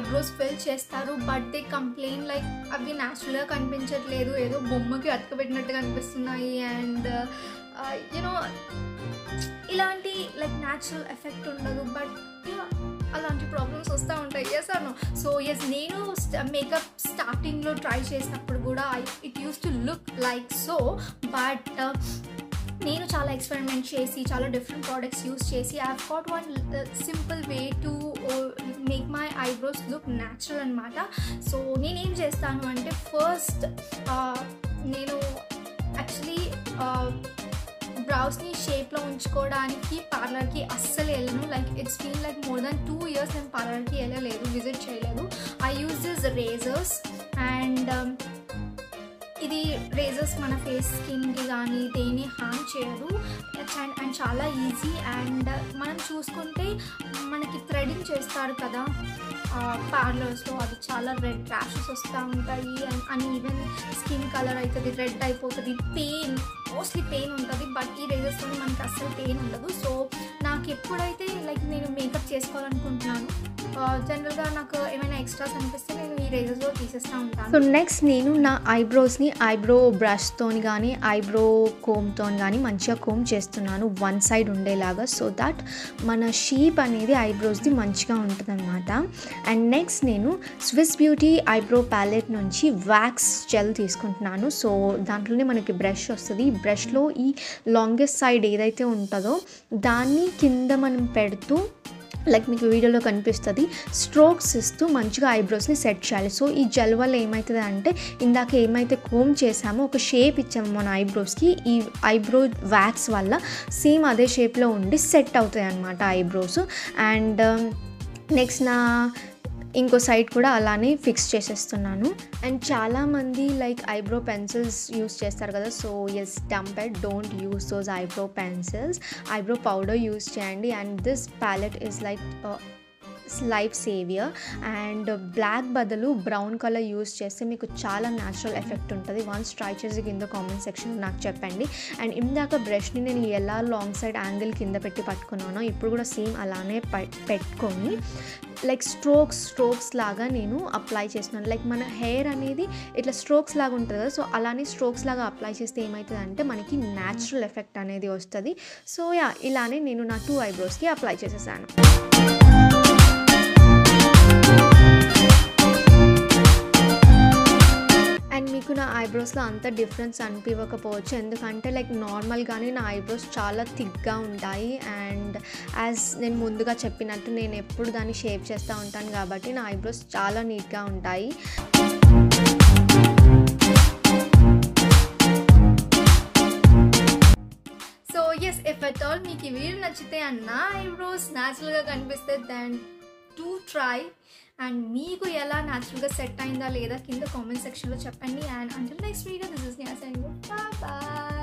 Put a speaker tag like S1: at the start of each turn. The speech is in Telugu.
S1: ఐబ్రోస్ ఫిల్ చేస్తారు బట్ దే కంప్లైన్ లైక్ అవి న్యాచురల్గా కనిపించట్లేదు ఏదో బొమ్మకి అతకబెట్టినట్టుగా కనిపిస్తున్నాయి అండ్ యూనో ఇలాంటి లైక్ న్యాచురల్ ఎఫెక్ట్ ఉండదు బట్ అలాంటి ప్రాబ్లమ్స్ వస్తూ ఉంటాయి ఎస్ అను సో ఎస్ నేను మేకప్ స్టార్టింగ్లో ట్రై చేసినప్పుడు కూడా I it use to look like so but నేను చాలా ఎక్స్పెరిమెంట్ చేసి చాలా డిఫరెంట్ ప్రోడక్ట్స్ యూస్ చేసి I got one simple way to make my eyebrows look natural అనమాట సో నేనేం చేస్తాను అంటే ఫస్ట్ నేను యాక్చువల్లీ బ్రౌస్ని షేప్లో ఉంచుకోవడానికి పార్లర్కి అస్సలు వెళ్ళను like it's feel like more than two years నేను పార్లర్కి వెళ్ళలేదు విజిట్ చేయలేదు I use this razors and ఇది రేజర్స్ మన ఫేస్ స్కిన్కి కానీ దేని హార్మ్ చేయదు అండ్ అండ్ చాలా ఈజీ అండ్ మనం చూసుకుంటే మనకి థ్రెడింగ్ చేస్తారు కదా పార్లర్స్లో అది చాలా రెడ్ ర్యాషెస్ వస్తూ ఉంటాయి and and even skin colour అవుతుంది రెడ్ అయిపోతుంది పెయిన్ మోస్ట్లీ పెయిన్ ఉంటుంది బట్ ఈ రేజర్స్తో మనకి అస్సలు పెయిన్ ఉండదు సో నాకు ఎప్పుడైతే లైక్ నేను మేకప్ చేసుకోవాలనుకుంటున్నాను జనరల్గా నాకు ఏమైనా ఎక్స్ట్రాస్ అనిపిస్తే నేను ఈ రేజర్స్లో తీసేస్తూ ఉంటాను
S2: సో నెక్స్ట్ నేను నా ఐబ్రోస్ని ఐబ్రో బ్రష్తోని కానీ ఐబ్రో కోమ్తో కానీ మంచిగా కోమ్ చేస్తున్నాను వన్ సైడ్ ఉండేలాగా సో దట్ మన షీప్ అనేది ఐబ్రోస్ది మంచిగా ఉంటుంది అనమాట అండ్ నెక్స్ట్ నేను స్విస్ బ్యూటీ ఐబ్రో ప్యాలెట్ నుంచి వ్యాక్స్ జెల్ తీసుకుంటున్నాను సో దాంట్లోనే మనకి బ్రష్ వస్తుంది ఈ బ్రష్లో ఈ లాంగెస్ట్ సైడ్ ఏదైతే ఉంటుందో దాన్ని కింద మనం పెడుతూ లైక్ మీకు వీడియోలో కనిపిస్తుంది స్ట్రోక్స్ ఇస్తూ మంచిగా ఐబ్రోస్ని సెట్ చేయాలి సో ఈ జెల్ వల్ల ఏమవుతుంది అంటే ఇందాక ఏమైతే కోమ్ చేసామో ఒక షేప్ ఇచ్చాము మన ఐబ్రోస్కి ఈ ఐబ్రో వ్యాక్స్ వల్ల సేమ్ అదే షేప్లో ఉండి సెట్ అవుతాయి అన్నమాట ఐబ్రోస్ అండ్ నెక్స్ట్ నా ఇంకో సైడ్ కూడా అలానే ఫిక్స్ చేసేస్తున్నాను అండ్ చాలామంది లైక్ ఐబ్రో పెన్సిల్స్ యూస్ చేస్తారు కదా సో ఎస్ డంపెడ్ don't use those eyebrow pencils eyebrow powder use చేయండి and this palette is like life saviour and black బదులు బ్రౌన్ కలర్ యూస్ చేస్తే మీకు చాలా న్యాచురల్ ఎఫెక్ట్ ఉంటుంది వన్స్ ట్రై చేసి కింద కామెంట్ సెక్షన్ నాకు చెప్పండి అండ్ ఇందాక బ్రష్ని నేను ఎలా లాంగ్ సైడ్ యాంగిల్ కింద పెట్టి పట్టుకున్నానో ఇప్పుడు కూడా సేమ్ అలానే పెట్టుకొని లైక్ స్ట్రోక్స్ స్ట్రోక్స్ లాగా నేను అప్లై చేస్తున్నాను లైక్ మన హెయిర్ అనేది ఇట్లా స్ట్రోక్స్ లాగా ఉంటుంది కదా సో అలానే స్ట్రోక్స్ లాగా అప్లై చేస్తే ఏమవుతుంది అంటే మనకి న్యాచురల్ ఎఫెక్ట్ అనేది వస్తుంది సో యా ఇలానే నేను నా టూ ఐబ్రోస్కి అప్లై చేసేసాను అండ్ మీకు నా ఐబ్రోస్లో అంత డిఫరెన్స్ అనిపించకపోవచ్చు ఎందుకంటే లైక్ నార్మల్గానే నా ఐబ్రోస్ చాలా థిక్గా ఉంటాయి అండ్ యాజ్ నేను ముందుగా చెప్పినట్టు నేను ఎప్పుడు దాన్ని షేప్ చేస్తూ ఉంటాను కాబట్టి నా ఐబ్రోస్ చాలా నీట్గా ఉంటాయి
S1: so yes if at all మీకు ఈ వీడియో నచ్చితే అన్న ఐబ్రోస్ న్యాచురల్గా కనిపిస్తే దెన్ టు ట్రై అండ్ మీకు ఎలా న్యాచురల్గా సెట్ అయిందా లేదా కింద కామెంట్ సెక్షన్లో చెప్పండి and until next video this is న్యాస్ అండ్ బాయ్